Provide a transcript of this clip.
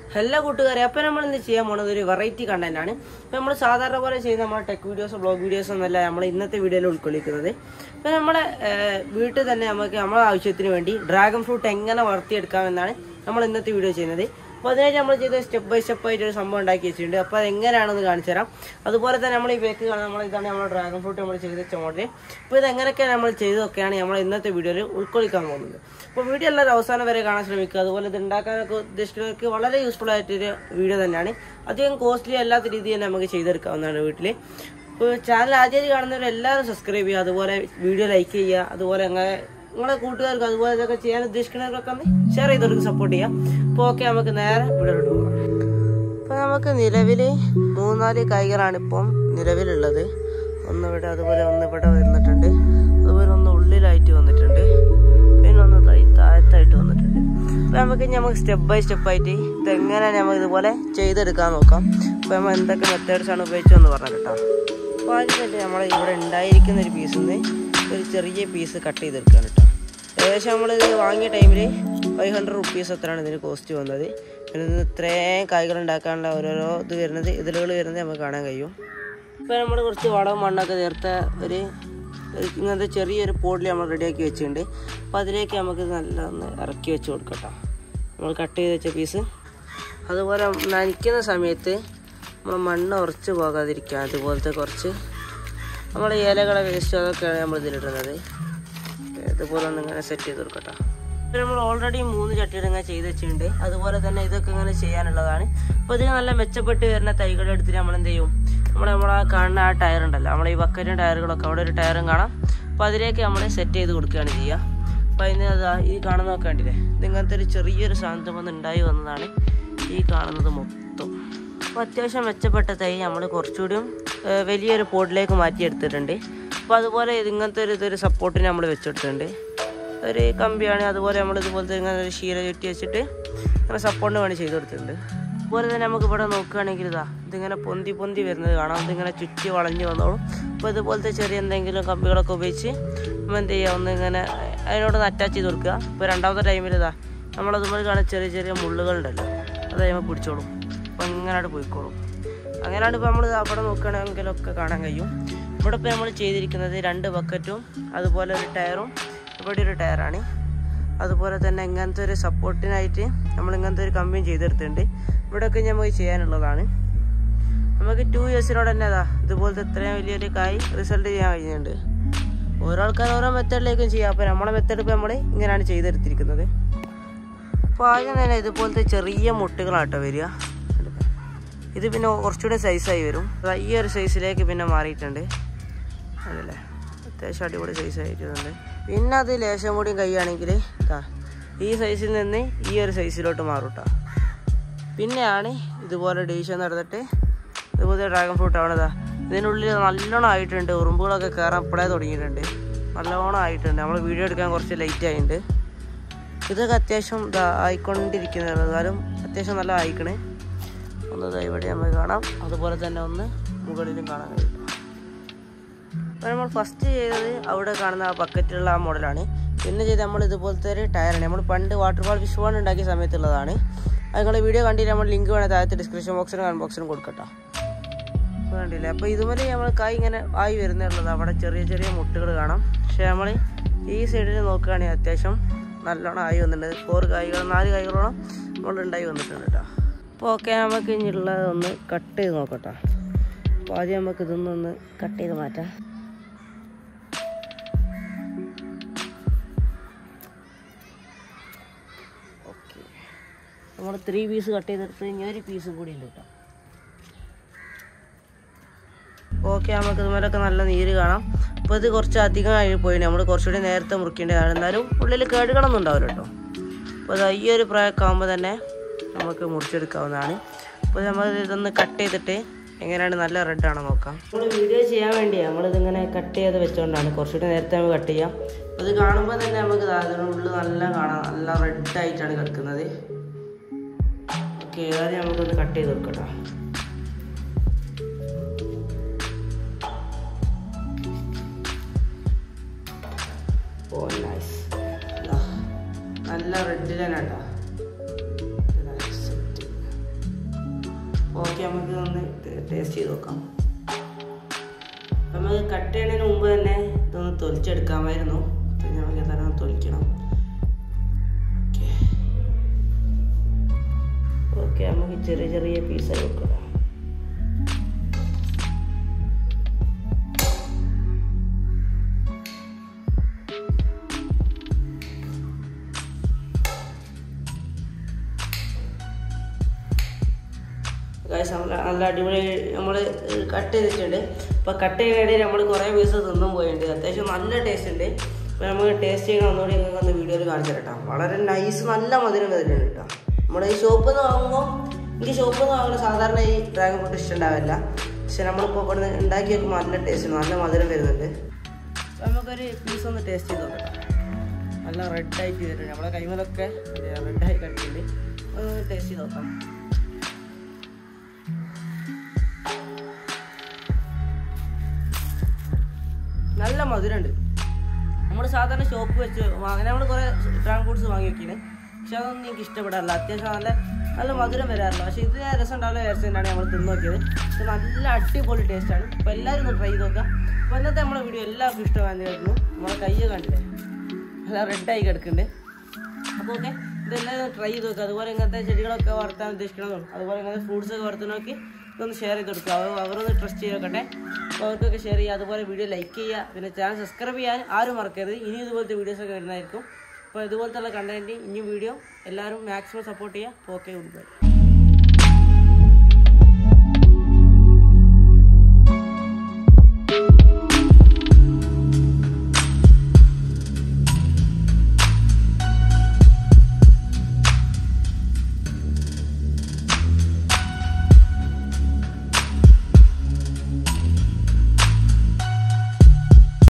എല്ലാ കൂട്ടുകാരെ അപ്പം നമ്മൾ ഇന്ന് ചെയ്യാൻ പോണത് ഒരു വെറൈറ്റി കണ്ടന്റ് ആണ് ഇപ്പം നമ്മൾ സാധാരണ പോലെ ചെയ്യുന്ന നമ്മുടെ ടെക് വീഡിയോസ് ബ്ലോഗ് വീഡിയോസ് ഒന്നല്ല നമ്മൾ ഇന്നത്തെ വീഡിയോയിൽ ഉൾക്കൊള്ളിക്കുന്നത് ഇപ്പം നമ്മുടെ ഏഹ്, വീട്ടിൽ തന്നെ നമുക്ക് നമ്മുടെ ആവശ്യത്തിന് വേണ്ടി ഡ്രാഗൺ ഫ്രൂട്ട് എങ്ങനെ വളർത്തിയെടുക്കാമെന്നാണ് നമ്മൾ ഇന്നത്തെ വീഡിയോ ചെയ്യുന്നത് അപ്പോൾ അതിനായിട്ട് നമ്മൾ ചെയ്ത സ്റ്റെപ്പ് ബൈ സ്റ്റെപ്പ് ആയിട്ട് ഒരു സംഭവം ഉണ്ടാക്കി വെച്ചിട്ടുണ്ട് അപ്പോൾ അത് എങ്ങനെയാണെന്ന് കാണിച്ചു തരാം അതുപോലെ തന്നെ നമ്മൾ ഈ ബേക്ക് കാണാൻ നമ്മൾ ഇതാണ് നമ്മുടെ ഡ്രാഗൺ ഫ്രൂട്ട് നമ്മൾ ചെയ്ത് വെച്ച മോഡൽ അപ്പോൾ ഇത് എങ്ങനെയൊക്കെ നമ്മൾ ചെയ്തതൊക്കെയാണ് നമ്മൾ ഇന്നത്തെ വീഡിയോയിൽ ഉൾക്കൊള്ളിക്കാൻ പോകുന്നത് അപ്പോൾ വീഡിയോ എല്ലാവരും അവസാനം വരെ കാണാൻ ശ്രമിക്കുക അതുപോലെ ഇത് ഉണ്ടാക്കാനൊക്കെ ഉദ്ദേശിക്കുന്നവർക്ക് വളരെ യൂസ്ഫുൾ ആയിട്ടൊരു വീഡിയോ തന്നെയാണ് അധികം കോസ്റ്റ്ലി അല്ലാത്ത രീതിയിൽ തന്നെ നമുക്ക് ചെയ്തെടുക്കാവുന്നതാണ് വീട്ടിൽ ഇപ്പോൾ ചാനൽ ആദ്യമായിട്ട് കാണുന്നവർ എല്ലാവരും സബ്സ്ക്രൈബ് ചെയ്യുക അതുപോലെ വീഡിയോ ലൈക്ക് ചെയ്യുക അതുപോലെ അങ്ങനെ നിങ്ങളെ കൂട്ടുകാർക്ക് അതുപോലെ ഇതൊക്കെ ചെയ്യാൻ ഉദ്ദേശിക്കുന്നവർക്കൊക്കെ ഒന്ന് ഷെയർ ചെയ്തവർക്ക് സപ്പോർട്ട് ചെയ്യാം അപ്പോൾ ഓക്കെ നമുക്ക് നേരെ വീഡിയോയിലോട്ട് പോകാം ഇപ്പം നമുക്ക് നിലവിൽ മൂന്നാല് കായികളാണ് ഇപ്പം നിലവിലുള്ളത് ഒന്ന് ഇവിടെ അതുപോലെ ഒന്ന് ഇവിടെ വന്നിട്ടുണ്ട് അതുപോലെ ഒന്ന് ഉള്ളിലായിട്ട് വന്നിട്ടുണ്ട് പിന്നെ ഒന്ന് താഴെ- താഴത്തായിട്ട് വന്നിട്ടുണ്ട് അപ്പം നമുക്ക് ഇനി നമുക്ക് സ്റ്റെപ്പ് ബൈ സ്റ്റെപ്പ് ആയിട്ട് ഇതെങ്ങനെയാണ് നമുക്ക് ഇതുപോലെ ചെയ്തെടുക്കാൻ നോക്കാം അപ്പോൾ നമ്മൾ എന്തൊക്കെ മെത്തേഡ്സ് ആണ് ഉപയോഗിച്ചതെന്ന് പറഞ്ഞു കേട്ടോ അപ്പോൾ ആദ്യം തന്നെ നമ്മൾ ഇവിടെ ഉണ്ടായിരിക്കുന്ന ഒരു പീസിൽ നിന്ന് ഒരു ചെറിയ പീസ് കട്ട് ചെയ്തെടുക്കുകയാണ് കേട്ടോ ഏകദേശം നമ്മളിത് വാങ്ങിയ ടൈമിൽ ഫൈവ് ഹൺഡ്രഡ് റുപ്പീസ് എത്രയാണ് ഇതിന് കോസ്റ്റ് വന്നത് പിന്നെ ഇതിന് ഇത്രയും കായ്കൾ ഉണ്ടാക്കാനുള്ള ഓരോരോ ഇത് വരുന്നത് ഇതിലുകൾ വരുന്നത് നമുക്ക് കാണാൻ കഴിയും ഇപ്പോൾ നമ്മൾ കുറച്ച് വളവും മണ്ണൊക്കെ ചേർത്ത ഒരു ഒരു ഇങ്ങനത്തെ ചെറിയൊരു പോഡിൽ നമ്മൾ റെഡിയാക്കി വെച്ചിട്ടുണ്ട് അപ്പോൾ അതിലേക്ക് നമുക്ക് നല്ല ഒന്ന് ഇറക്കി വെച്ച് കൊടുക്കട്ടോ നമ്മൾ കട്ട് ചെയ്ത് വെച്ച പീസ് അതുപോലെ നനയ്ക്കുന്ന സമയത്ത് നമ്മൾ മണ്ണ് ഉറച്ച് പോകാതിരിക്കുക അതുപോലത്തെ കുറച്ച് നമ്മുടെ ഇലകളെ വേസ്റ്റ് അതൊക്കെയാണ് നമ്മൾ ഇതിലിടുന്നത് ഇതുപോലെ ഒന്ന് ഇങ്ങനെ സെറ്റ് ചെയ്ത് കൊടുക്കട്ടോ ഇപ്പം നമ്മൾ ഓൾറെഡി മൂന്ന് ചട്ടിയുടെ ഇങ്ങനെ ചെയ്ത് വെച്ചിട്ടുണ്ട് അതുപോലെ തന്നെ ഇതൊക്കെ ഇങ്ങനെ ചെയ്യാനുള്ളതാണ് അപ്പോൾ ഇതിന് നല്ല മെച്ചപ്പെട്ട് വരുന്ന തൈകൾ എടുത്തിട്ട് നമ്മൾ എന്ത് ചെയ്യും നമ്മൾ നമ്മൾ ആ കാണുന്ന ആ ടയർ ഉണ്ടല്ലോ നമ്മൾ ഈ ബക്കറ്റും ടയറുകളൊക്കെ അവിടെ ഒരു ടയറും കാണാം അപ്പോൾ അതിലേക്ക് നമ്മൾ സെറ്റ് ചെയ്ത് കൊടുക്കുകയാണ് ചെയ്യുക അപ്പോൾ അതിന് അതാ ഈ കാണുന്നതൊക്കെ കണ്ടില്ലേ ഇതിങ്ങനത്തെ ഒരു ചെറിയൊരു സാധനം വന്ന് ഉണ്ടായി വന്നതാണ് ഈ കാണുന്നത് മൊത്തം അപ്പോൾ അത്യാവശ്യം മെച്ചപ്പെട്ട തൈ നമ്മൾ കുറച്ചുകൂടിയും ഏഹ്, വലിയൊരു പോട്ടിലേക്ക് മാറ്റിയെടുത്തിട്ടുണ്ട് അപ്പോൾ അതുപോലെ ഇത് ഇങ്ങനത്തെ ഒരു ഇതൊരു സപ്പോർട്ടിന് നമ്മൾ വെച്ചെടുത്തിട്ടുണ്ട് ഒരു കമ്പിയാണ് അതുപോലെ നമ്മൾ ഇതുപോലത്തെ ഇങ്ങനെ ഒരു ശീല ചുറ്റി വെച്ചിട്ട് ഇങ്ങനെ സപ്പോർട്ടിന് വേണ്ടി ചെയ്ത് കൊടുത്തിട്ടുണ്ട് അതുപോലെ തന്നെ നമുക്ക് ഇവിടെ നോക്കുകയാണെങ്കിൽ ഇതാ ഇതിങ്ങനെ പൊന്തി പൊന്തി വരുന്നത് കാണാം ഇതിങ്ങനെ ചുറ്റി വളഞ്ഞ് വന്നോളും അപ്പോൾ ഇതുപോലത്തെ ചെറിയ എന്തെങ്കിലും കമ്പികളൊക്കെ ഉപയോഗിച്ച് നമ്മൾ എന്ത് ചെയ്യുക ഒന്ന് ഇങ്ങനെ അതിനോടൊന്ന് അറ്റാച്ച് ചെയ്ത് കൊടുക്കുക ഇപ്പോൾ രണ്ടാമത്തെ ടൈമിൽ ഇതാ നമ്മളതുപോലെ കാണുന്ന ചെറിയ ചെറിയ മുള്ളുകളുണ്ടല്ലോ അത് കഴിയുമ്പോൾ പിടിച്ചോളും അപ്പോൾ ഇങ്ങനെ പോയിക്കോളും അങ്ങനെയാണ് ഇപ്പോൾ നമ്മൾ അവിടെ നോക്കുകയാണെങ്കിലൊക്കെ കാണാൻ കഴിയും ഇവിടെ ഇപ്പോൾ നമ്മൾ ചെയ്തിരിക്കുന്നത് രണ്ട് ബക്കറ്റും അതുപോലെ ഒരു ടയറും ഇവിടെ ഒരു ടയറാണ് അതുപോലെ തന്നെ ഇങ്ങനത്തെ ഒരു സപ്പോർട്ടിനായിട്ട് നമ്മൾ ഇങ്ങനത്തെ ഒരു കമ്പിയും ചെയ്തെടുത്തിട്ടുണ്ട് ഇവിടെയൊക്കെ നമുക്ക് ചെയ്യാനുള്ളതാണ് നമുക്ക് ടു ഇയേഴ്സിനോട് തന്നെ അതാ ഇതുപോലത്തെ ഇത്രയും വലിയൊരു കായ് റിസൾട്ട് ചെയ്യാൻ കഴിഞ്ഞിട്ടുണ്ട് ഓരോ ആൾക്കാർ ഓരോ മെത്തേഡിലേക്കും ചെയ്യാം അപ്പോൾ നമ്മളെ മെത്തേഡ് ഇപ്പോൾ നമ്മൾ ഇങ്ങനെയാണ് ചെയ്തെടുത്തിരിക്കുന്നത് അപ്പോൾ ആദ്യം തന്നെ ഇതുപോലത്തെ ചെറിയ മുട്ടുകളാട്ടോ വരിക ഇത് പിന്നെ കുറച്ചുകൂടെ സൈസായി വരും ദാ ഈ ഒരു സൈസിലേക്ക് പിന്നെ മാറിയിട്ടുണ്ട് അതല്ലേ അത്യാവശ്യം അടിപൊളി സൈസ് ആയിട്ടുണ്ട് പിന്നെ അത് ലേശം കൂടി കഴിയുകയാണെങ്കിൽ ഇതാ ഈ സൈസിൽ നിന്ന് ഈ ഒരു സൈസിലോട്ട് മാറും കേട്ടോ പിന്നെയാണ് ഇതുപോലെ ഡിവിഷൻ നടന്നിട്ട് ഇതുപോലെ ഡ്രാഗൺ ഫ്രൂട്ട് ആവണതാ ഇതിനുള്ളിൽ നല്ലോണം ആയിട്ടുണ്ട് ഉറുമ്പുകളൊക്കെ കയറാൻ ഇപ്പോഴേ തുടങ്ങിയിട്ടുണ്ട് നല്ലോണം ആയിട്ടുണ്ട് നമ്മൾ വീഡിയോ എടുക്കാൻ കുറച്ച് ലേറ്റ് ആയിട്ടുണ്ട് ഇതൊക്കെ അത്യാവശ്യം ഇതാ ആയിക്കൊണ്ടിരിക്കുന്നതാണ് എന്നാലും അത്യാവശ്യം നല്ല ആയിക്കണേ ഒന്ന് ദാ ഇവിടെ നമുക്ക് കാണാം അതുപോലെ തന്നെ ഒന്ന് മുകളിലും കാണാൻ കഴിയും അപ്പോൾ നമ്മൾ ഫസ്റ്റ് ചെയ്തത് അവിടെ കാണുന്ന ആ ബക്കറ്റിലുള്ള ആ മോഡലാണ് പിന്നെ ചെയ്ത് നമ്മൾ ഇതുപോലത്തെ ഒരു ടയറാണ് നമ്മൾ പണ്ട് വാട്ടർ ഫാൾ ഫിഷ് ബോൺ ഉണ്ടാക്കിയ സമയത്തുള്ളതാണ് അത് നിങ്ങൾ വീഡിയോ കണ്ടിട്ട് നമ്മൾ ലിങ്ക് വേണേൽ താഴത്തെ ഡിസ്ക്രിപ്ഷൻ ബോക്സിലും കമന്റ് ബോക്സിലും കൊടുക്കട്ടോ അപ്പോൾ കണ്ടില്ലേ അപ്പോൾ ഇതുവരെ നമ്മൾ കായ് ഇങ്ങനെ ആയി വരുന്നുള്ളത് അവിടെ ചെറിയ ചെറിയ മുട്ടുകൾ കാണാം പക്ഷേ നമ്മൾ ഈ സൈഡിൽ നോക്കുകയാണെങ്കിൽ അത്യാവശ്യം നല്ലോണം ആയി വന്നിട്ടുണ്ട് ഫോർ കായ്കൾ നാല് കായ്കളോളം നമ്മൾ ഉണ്ടായി വന്നിട്ടുണ്ട് കേട്ടോ അപ്പോൾ ഓക്കെ നമുക്ക് ഇനിയുള്ളത് ഒന്ന് കട്ട് ചെയ്ത് നോക്കട്ടോ അപ്പോൾ ആദ്യം നമുക്ക് ഇതൊന്നൊന്ന് കട്ട് ചെയ്ത് മാറ്റാം ഓക്കെ നമ്മൾ ത്രീ പീസ് കട്ട് ചെയ്തെടുത്ത് ഇനി ഒരു പീസും കൂടി ഉണ്ട് കേട്ടോ ഓക്കെ നമുക്ക് ഇതുമേലൊക്കെ നല്ല നീര് കാണാം അപ്പോൾ ഇത് കുറച്ച് അധികം ആയി പോയി നമ്മൾ കുറച്ചുകൂടി നേരത്തെ മുറിക്കേണ്ടതാണ് എന്നാലും ഉള്ളിൽ കേടുകളൊന്നും ഉണ്ടാവില്ല കേട്ടോ അപ്പോൾ അത് ഈ ഒരു പ്രായമൊക്കെ ആകുമ്പോൾ തന്നെ നമുക്ക് മുറിച്ചെടുക്കാവുന്നതാണ് അപ്പോൾ നമ്മൾ ഇതൊന്ന് കട്ട് ചെയ്തിട്ട് എങ്ങനെയാണ് നല്ല റെഡ് ആണോ നോക്കാം നമ്മൾ വീഡിയോ ചെയ്യാൻ വേണ്ടിയാണ് നമ്മളിതിങ്ങനെ കട്ട് ചെയ്ത് വെച്ചുകൊണ്ടാണ് കുറച്ചുകൂടി നേരത്തെ നമുക്ക് കട്ട് ചെയ്യാം അപ്പോൾ ഇത് കാണുമ്പോൾ തന്നെ നമുക്ക് ദാ ഇതിനുള്ളിൽ നല്ല കാണാം നല്ല റെഡ് ആയിട്ടാണ് കിടക്കുന്നത് ഓക്കെ ആദ്യം നമുക്കൊന്ന് കട്ട് ചെയ്ത് കൊടുക്കട്ടോ ഓ നൈസ് നല്ല റെഡിലാണ് കേട്ടോ ഓക്കെ നമുക്ക് ഒന്ന് ടേസ്റ്റ് ചെയ്ത് നോക്കാം നമുക്ക് കട്ട് ചെയ്യുന്നതിന് മുമ്പ് തന്നെ ഇതൊന്ന് തൊലിച്ചെടുക്കാമായിരുന്നു ഇത് നമുക്ക് തന്നെ ഒന്ന് തൊലിക്കണം ഓക്കെ നമുക്ക് ചെറിയ ചെറിയ പീസായി വെക്കാം ഗൈസ് നമ്മൾ നല്ല അടിപൊളി നമ്മൾ കട്ട് ചെയ്തിട്ടുണ്ട് അപ്പോൾ കട്ട് ചെയ്യുന്നതിനിടയിൽ നമ്മൾ കുറേ പീസ് തിന്നും പോയിട്ടുണ്ട് അത്യാവശ്യം നല്ല ടേസ്റ്റ് ഉണ്ട് അപ്പോൾ നമുക്ക് ടേസ്റ്റ് ചെയ്യണം ഒന്നുകൂടി നിങ്ങൾക്ക് ഒന്ന് വീഡിയോയിൽ കാണിച്ചു തരട്ടോ വളരെ നൈസ് നല്ല മധുരം വരുന്നുണ്ട് കേട്ടോ നമ്മുടെ ഈ ഷോപ്പിൽ നിന്ന് വാങ്ങുമ്പോൾ എനിക്ക് ഷോപ്പിൽ നിന്ന് വാങ്ങുന്ന സാധാരണ ഈ ഡ്രാഗൺ ഫ്രൂട്ട് ഇഷ്ടമുണ്ടാവില്ല പക്ഷെ നമ്മളിപ്പോൾ ഇവിടെ നിന്ന് ഉണ്ടാക്കി വെക്കുമ്പോൾ നല്ല ടേസ്റ്റ് ഉണ്ട് നല്ല മധുരം വരുന്നുണ്ട് അപ്പോൾ നമുക്കൊരു പീസ് ഒന്ന് ടേസ്റ്റ് ചെയ്ത് നോക്കാം നല്ല റെഡ് ആയിട്ട് വരുന്നുണ്ട് നമ്മളെ കൈമലൊക്കെ റെഡായി കണ്ടിട്ടുണ്ട് ഒന്ന് ടേസ്റ്റ് ചെയ്ത് നോക്കാം നല്ല മധുരമുണ്ട് നമ്മൾ സാധാരണ ഷോപ്പ് വെച്ച് അങ്ങനെ നമ്മൾ കുറേ ഡ്രാഗൺ ഫ്രൂട്ട്സ് വാങ്ങി വെക്കിന് പക്ഷെ അതൊന്നും എനിക്ക് ഇഷ്ടപ്പെടാറില്ല അത്യാവശ്യം നല്ല നല്ല മധുരം വരാറില്ല പക്ഷെ ഇത് രസം ഉണ്ടാവില്ല വിചാരിച്ചു തന്നെയാണ് നമ്മൾ തിന്ന് നോക്കിയത് ഇത് നല്ല അടിപൊളി ടേസ്റ്റാണ് അപ്പോൾ എല്ലാവരും ഒന്ന് ട്രൈ ചെയ്ത് നോക്കുക അപ്പോൾ ഇന്നത്തെ നമ്മളെ വീഡിയോ എല്ലാവർക്കും ഇഷ്ടമാണെന്ന് കേൾക്കുന്നു നമ്മളെ കയ്യ് കണ്ടില്ലേ നല്ല റെഡായി കിടക്കുന്നുണ്ട് അപ്പോൾ ഓക്കെ ഇതെല്ലാം ട്രൈ ചെയ്ത് നോക്കുക അതുപോലെ ഇങ്ങനത്തെ ചെടികളൊക്കെ വളർത്താൻ ഉദ്ദേശിക്കണമെന്നും അതുപോലെ ഇങ്ങനത്തെ ഫ്രൂട്ട്സ് ഒക്കെ വളർത്തി നോക്കി ഇതൊന്ന് ഷെയർ ചെയ്ത് കൊടുക്കുക അവർ അവരൊന്ന് ട്രസ്റ്റ് ചെയ്ത് നോക്കട്ടെ അപ്പോൾ അവർക്കൊക്കെ ഷെയർ ചെയ്യുക അതുപോലെ വീഡിയോ ലൈക്ക് ചെയ്യുക പിന്നെ ചാനൽ സബ്സ്ക്രൈബ് ചെയ്യാൻ ആരും മറക്കരുത് ഇനി ഇതുപോലത്തെ വീഡിയോസൊക്കെ വരുന്നതായിരിക്കും അപ്പോൾ ഇതുപോലത്തെ കണ്ടന്റ് ഇനി വീഡിയോ എല്ലാവരും മാക്സിമം സപ്പോർട്ട് ചെയ്യുക ഓക്കെ ഗുഡ് ബൈ